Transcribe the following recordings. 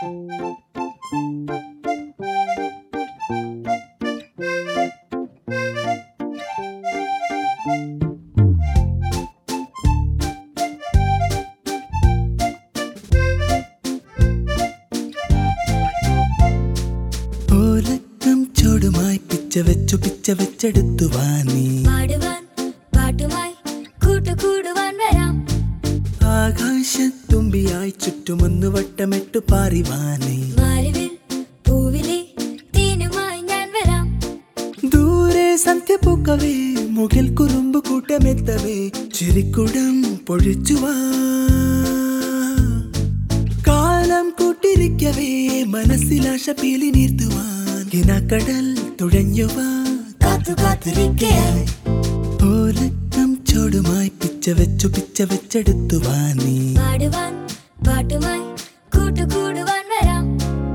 ഓലക്കം ചൂടുമായി പിച്ച വെച്ചു പിച്ച വെച്ചെടുത്തു വാ നീ പാടുവാൻ പാട്ടുമായി കൂട്ടുകൂടുവാൻ വരാം ആകാശത്തുമ്പിയായി ചുറ്റുമൊന്നു വട്ടമിട്ടു പാറിവാനേ മാരുവിൽ പൂവിലെ തേനുമായി ഞാൻ വരാം ദൂരെ സന്ധ്യ പൂക്കവേ മുകിൽ കുറുമ്പ് കൂട്ടമെത്തവേ ചിരിക്കുടം പൊഴിച്ചുവാ കാലം കൂട്ടിരിക്കവേ മനസ്സിലാശ പീലി നീർത്തുവാൻ കിനാക്കടൽ തുഴഞ്ഞുവാ കാത്തു കാത്തിരിക്കയായി ഓലക്കം ചോടുമായി പിച്ച വെച്ചു പിച്ച വെച്ചെടുത്തു വാ നീ പാടുവാൻ പാട്ടുമായി കൂട്ടുകൂടുവാൻ വരാം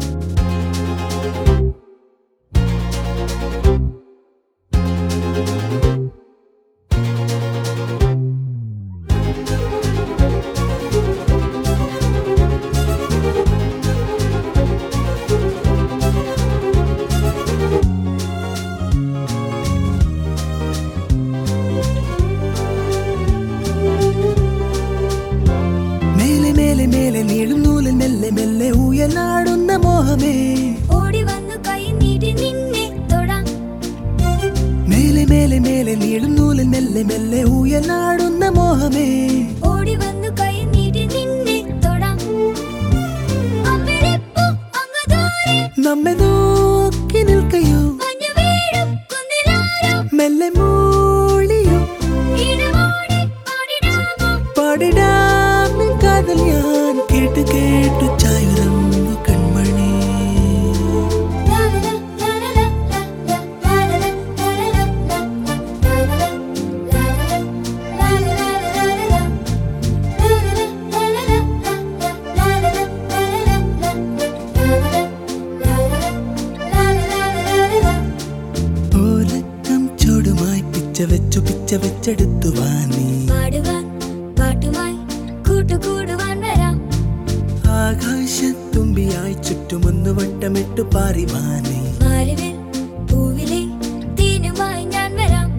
മേലെ മേലെ മേലെ നീളും നൂലിൽ മെല്ലെ മെല്ലെ ഊയലാടുന്ന മോഹമേ ഓടി വന്നു കൈ നീട്ടി നിന്നെ തൊടാം മേലെ മേലെ മേലെ നീളും നൂലിൽ മെല്ലെ മെല്ലെ ഊയലാടുന്ന മോഹമേ ഓടി വന്നു കൈ നീട്ടി നിന്നെ തൊടാം അമ്പിളിപ്പൂ അങ്ങ് ദൂരെ നമ്മെ നോക്കി നിൽക്കയോ മഞ്ഞു വീഴും കുന്നിലാരോ മെല്ലെ മൂളിയോ ഇടമോടി പാടിടാമോ പാടിടാം നിൻ കാതൽ ഞാൻ കേട്ട് കേട്ടു ചായുറന്നു കൺമണി ഓലക്കം ചൂടുമായി പിച്ച വെച്ചു പിച്ച വെച്ചെടുത്തു വാ നീ പാടുവാൻ പാട്ടുമായി കൂട്ടുകൂടുവാൻ വരാം ആകാശത്തുമ്പിയായി ചുറ്റുമൊന്നു വട്ടമിട്ടു പാറിവാനേ മാരുവിൽ പൂവിലെ തേനുമായി ഞാൻ വരാം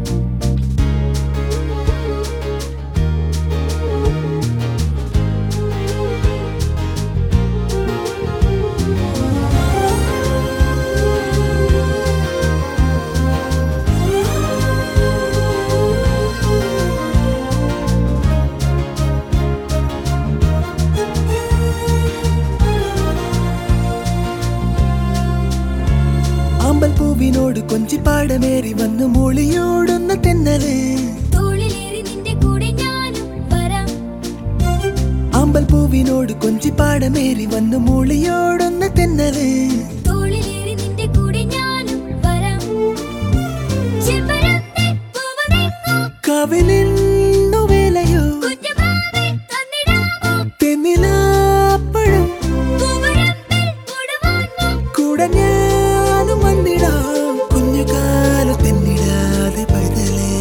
ആമ്പൽ പൂവിനോട് കൊഞ്ചിപ്പാടമേറി വന്നു മൂളിയോടുന്ന തെന്നല് തോളിലേറി നിന്റെ കൂടെ ഞാനും വരാം ആമ്പൽ പൂവിനോട് കൊഞ്ചിപ്പാടമേറി വന്നു മൂളിയോടുന്ന തെന്നല് തോളിലേറി നിന്റെ കൂടെ ഞാനും വരാം ചെമ്പരത്തെ പൂവതെങ്ങോ കവിലിന്നു വേലയോ കുഞ്ഞുമാവേ തന്നിടാമോ തെന്നിലാപ്പഴം പൂവരമ്പിൽ കൂടുവാനോ കൂടെ ഞാനും വന്നിടാം കുഞ്ഞുകാലു തെന്നിടാതെ പൈതലേ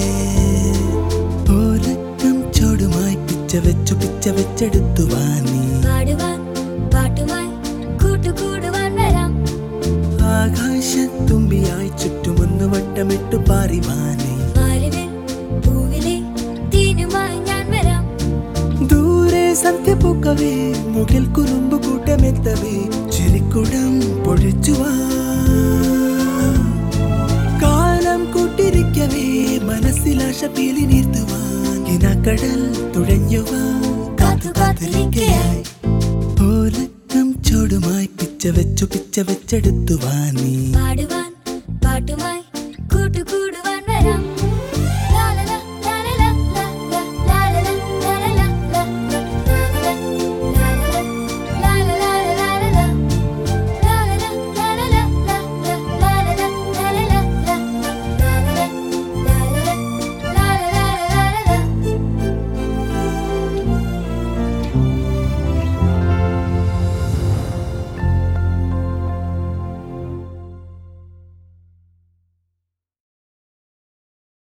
ഓലക്കം ചോടുമായി പിച്ച വെച്ചു പിച്ച വെച്ചെടുത്തു വാ നീ പാടുവാൻ പാട്ടുമായി കൂട്ടുകൂടുവാൻ വരാം ആകാശത്തുമ്പിയായി ചുറ്റുമൊന്നു വട്ടമിട്ടു പാറിവാനേ മാരുവിൽ പൂവിലെ തേനുമായി ഞാൻ വരാം ദൂരെ സന്ധ്യ പൂക്കവേ മുകിൽ കുറുമ്പ് കൂട്ടമെത്തവേ ചിരിക്കുടം പൊഴിച്ചുവാ കാലം കൂട്ടിരിക്കവേ മനസ്സിലാശ പീലി നീർത്തുവാൻ കിനാക്കടൽ തുഴഞ്ഞുവാ കാത്തു കാത്തിരിക്കയായി ഓലക്കം ചോടുമായി പിച്ച വെച്ചു പിച്ച വെച്ചെടുത്തു വാ നീ പാടുവാൻ പാട്ടുമായി കൂട്ടുകൂടുവാൻ വരാം